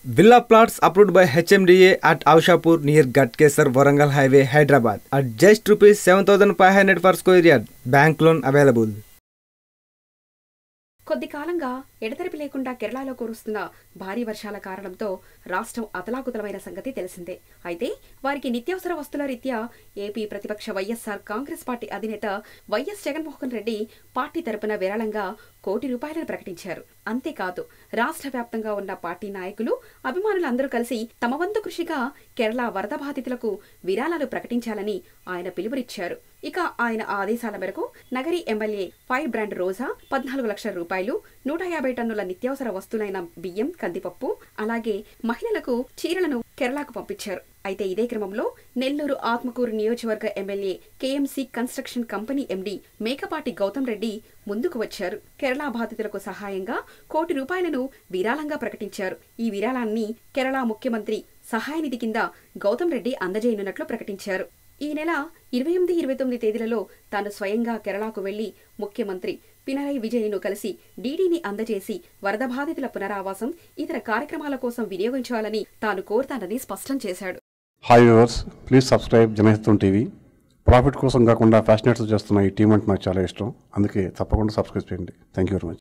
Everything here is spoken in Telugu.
Villa plots approved by HMDA at Aushapur near Gatkesar Warangal Highway, Hyderabad at just rupees 7500 per square yard. Bank loan available. కొద్ది కాలంగా ఎడతెరిపి లేకుండా కేరళలో కురుస్తున్న భారీ వర్షాల కారణంతో రాష్ట్రం అతలాకుతలమైన సంగతి తెలిసిందే అయితే వారికి నిత్యావసర వస్తువుల రీత్యా ఏపీ ప్రతిపక్ష వైఎస్సార్ కాంగ్రెస్ పార్టీ అధినేత వైఎస్ జగన్మోహన్ రెడ్డి పార్టీ తరపున విరాళంగా కోటి రూపాయలను ప్రకటించారు అంతేకాదు రాష్ట్ర వ్యాప్తంగా ఉన్న పార్టీ నాయకులు అభిమానులందరూ కలిసి తమ వంతు కృషిగా కేరళ వరద బాధితులకు విరాళాలు ప్రకటించాలని ఆయన పిలుపునిచ్చారు ఇక ఆయన ఆదేశాల మేరకు Nagari MLA firebrand Roja పద్నాలుగు లక్షల రూపాయలు నూట యాభై టన్నుల నిత్యావసర వస్తువులైన బియ్యం కందిపప్పు అలాగే మహిళలకు చీరలను కేరళకు పంపించారు అయితే ఇదే క్రమంలో నెల్లూరు ఆత్మకూరు నియోజకవర్గ MLA KMC construction company MD Mekapati Goutham Reddy ముందుకు వచ్చారు కేరళ బాధితులకు సహాయంగా కోటి రూపాయలను విరాళంగా ప్రకటించారు ఈ విరాళాన్ని కేరళ ముఖ్యమంత్రి సహాయ నిధి కింద గౌతమ్ రెడ్డి అందజేయనున్నట్లు ప్రకటించారు ఈ నెల ఇరవై ఎనిమిది ఇరవై తొమ్మిది తేదీలలో తాను స్వయంగా కేరళకు వెళ్లి ముఖ్యమంత్రి పినరయ్ విజయ్ను కలిసి డీడీని అందజేసి వరద బాధితుల పునరావాసం ఇతర కార్యక్రమాల కోసం వినియోగించాలని తాను కోరుతానని స్పష్టం చేశాడు hi viewers please subscribe Janahitam TV profit కోసం కాకుండా ఫ్యాషనేట్స్ చేస్తున్న ఈ టీం అంటే నాకు చాలా ఇష్టం అందుకే తప్పకుండా సబ్స్క్రైబ్ చేయండి థ్యాంక్ యూ వెరీ మచ్